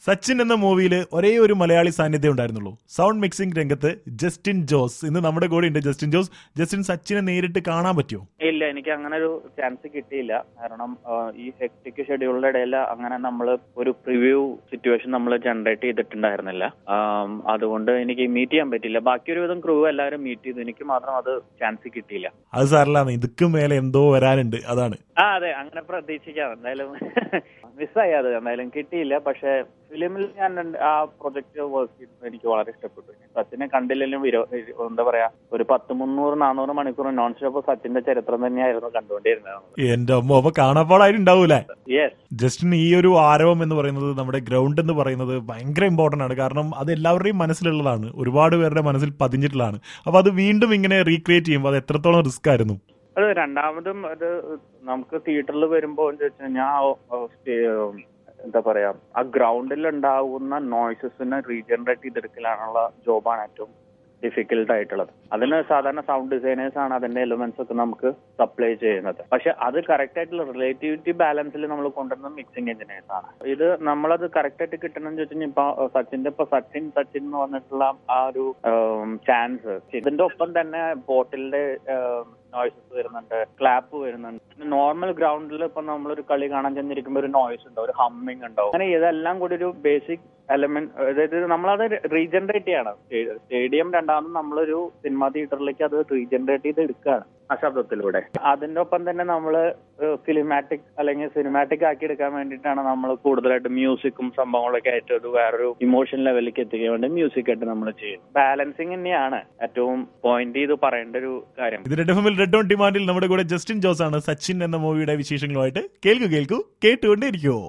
സച്ചിൻ എന്ന മൂവിയിൽ ഒരേ ഒരു മലയാളി സാന്നിധ്യം ഉണ്ടായിരുന്നുള്ളൂ സൗണ്ട് മിക്സിംഗ് രംഗത്ത് ജസ്റ്റിൻ ജോസ് ഇന്ന് നമ്മുടെ കൂടെ ഉണ്ട് ജസ്റ്റിൻ ജോസ് ജസ്റ്റിൻ സച്ചിനെ നേരിട്ട് കാണാൻ പറ്റുമോ ഇല്ല എനിക്ക് അങ്ങനെ ഒരു ചാൻസ് കിട്ടിയില്ല കാരണം ആ, ഈ ഹെക്ടിക് ഷെഡ്യൂളിന്റെ ഇടയിൽ അങ്ങനെ നമ്മൾ ഒരു പ്രിവ്യൂ സിറ്റുവേഷൻ നമ്മൾ ജനറേറ്റ് ചെയ്തിട്ടുണ്ടായിരുന്നില്ല ആം, അതുകൊണ്ട് എനിക്ക് മീറ്റ് ചെയ്യാൻ പറ്റില്ല ബാക്കി ഒരുവിധം ക്രൂ എല്ലാവരും മീറ്റ് ചെയ്തു എനിക്ക് മാത്രം അത് ചാൻസ് കിട്ടിയില്ല അത് സാറിലാണ് ഇതുക്കും മേലെ എന്തോ വരാനുണ്ട് അതാണ് ആ അതെ അങ്ങനെ പ്രതീക്ഷിക്കാം എന്തായാലും മിസ്സായി അത് എന്തായാലും കിട്ടിയില്ല പക്ഷെ ഫിലിമിൽ ഞാൻ രണ്ട് ആ പ്രൊജക്ട് വർക്ക് ചെയ്തത് എനിക്ക് വളരെ ഇഷ്ടപ്പെട്ടു സച്ചിനെ കണ്ടില്ലെങ്കിലും വിരോ- എന്താ പറയാ ഒരു പത്ത് മുന്നൂറ് നാനൂറ് മണിക്കൂർ നോൺ സ്റ്റോപ്പ് സച്ചിന്റെ ചരിത്രം തന്നെയായിരുന്നു കണ്ടുകൊണ്ടിരുന്നത് എന്റെ അമ്മ അപ്പൊ കാണാപ്പാടായിട്ടുണ്ടാവൂലേ യെസ് ജസ്റ്റിൻ ഈ ഒരു ആരവം എന്ന് പറയുന്നത് നമ്മുടെ ഗ്രൗണ്ട് എന്ന് പറയുന്നത് ഭയങ്കര ഇമ്പോർട്ടന്റ് ആണ് കാരണം അത് എല്ലാവരുടെയും മനസ്സിലുള്ളതാണ് ഒരുപാട് പേരുടെ മനസ്സിൽ പതിഞ്ഞിട്ടുള്ളതാണ് അപ്പൊ അത് വീണ്ടും ഇങ്ങനെ റീക്രിയേറ്റ് ചെയ്യുമ്പോൾ അത് എത്രത്തോളം റിസ്ക് ആയിരുന്നു അത് രണ്ടാമതും അത് നമുക്ക് തിയേറ്ററിൽ വരുമ്പോൾ എന്ന് വെച്ച് കഴിഞ്ഞാൽ ആ, ആ, സ്റ്റേ- എന്താ പറയാ ആ ഗ്രൗണ്ടിൽ ഉണ്ടാകുന്ന നോയ്സസിനെ റീജനറേറ്റ് ചെയ്തെടുക്കലാണുള്ള ജോബാണ് ഏറ്റവും ഡിഫിക്കൽട്ട് ആയിട്ടുള്ളത് അതിന് സാധാരണ സൗണ്ട് ഡിസൈനേഴ്സ് ആണ് അതിന്റെ എലിമെന്റ്സ് ഒക്കെ നമുക്ക് സപ്ലൈ ചെയ്യുന്നത് പക്ഷെ അത് കറക്റ്റ് ആയിട്ടുള്ള റിലേറ്റിവിറ്റി ബാലൻസിൽ നമ്മൾ കൊണ്ടുവരുന്നത് മിക്സിംഗ് എഞ്ചിനീയേഴ്സ് ആണ് ഇത് നമ്മളത് കറക്റ്റ് ആയിട്ട് കിട്ടണമെന്ന് ചോദിച്ചാൽ ഇപ്പൊ സച്ചിന്റെ ഇപ്പൊ സച്ചിൻ സച്ചിൻ എന്ന് പറഞ്ഞിട്ടുള്ള ആ ഒരു ചാൻസ് ഇതിന്റെ ഒപ്പം തന്നെ ബോട്ടിലിന്റെ നോയ്സസ് വരുന്നുണ്ട് ക്ലാപ്പ് വരുന്നുണ്ട് നോർമൽ ഗ്രൗണ്ടിൽ ഇപ്പൊ നമ്മളൊരു കളി കാണാൻ ചെന്നിരിക്കുമ്പോൾ ഒരു നോയ്സ് ഉണ്ടാവും ഒരു ഹമ്മിങ് ഉണ്ടാവും അങ്ങനെ ഇതെല്ലാം കൂടി ഒരു ബേസിക് എലമെന്റ് അതായത് നമ്മളത് റീജനറേറ്റ് ചെയ്യണം സ്റ്റേഡിയം രണ്ടാമത് നമ്മളൊരു സിനിമ തിയേറ്ററിലേക്ക് അത് റീജനറേറ്റ് ചെയ്ത് എടുക്കുകയാണ് ആ ശബ്ദത്തിലൂടെ അതിന്റെ ഒപ്പം തന്നെ നമ്മൾ ഫിലിമാറ്റിക് അല്ലെങ്കിൽ സിനിമാറ്റിക് ആക്കി എടുക്കാൻ വേണ്ടിയിട്ടാണ് നമ്മൾ കൂടുതലായിട്ട് മ്യൂസിക്കും സംഭവങ്ങളൊക്കെ ആയിട്ട് ഒരു വേറൊരു ഇമോഷൻ ലെവലിലേക്ക് എത്തിക്കാൻ വേണ്ടി മ്യൂസിക് ആയിട്ട് നമ്മൾ ചെയ്യും ബാലൻസിങ് തന്നെയാണ് ഏറ്റവും പോയിന്റ് ചെയ്ത് പറയേണ്ട ഒരു കാര്യം ഇത് റെഡ് എഫ് റെഡ് ഓൺ ഡിമാൻഡിൽ നമ്മുടെ കൂടെ ജസ്റ്റിൻ ജോസ് ആണ് സച്ചിൻ എന്ന മൂവിയുടെ വിശേഷങ്ങളുമായിട്ട് കേൾക്കൂ കേൾക്കൂ കേട്ടുകൊണ്ടേ ഇരിക്കുവോ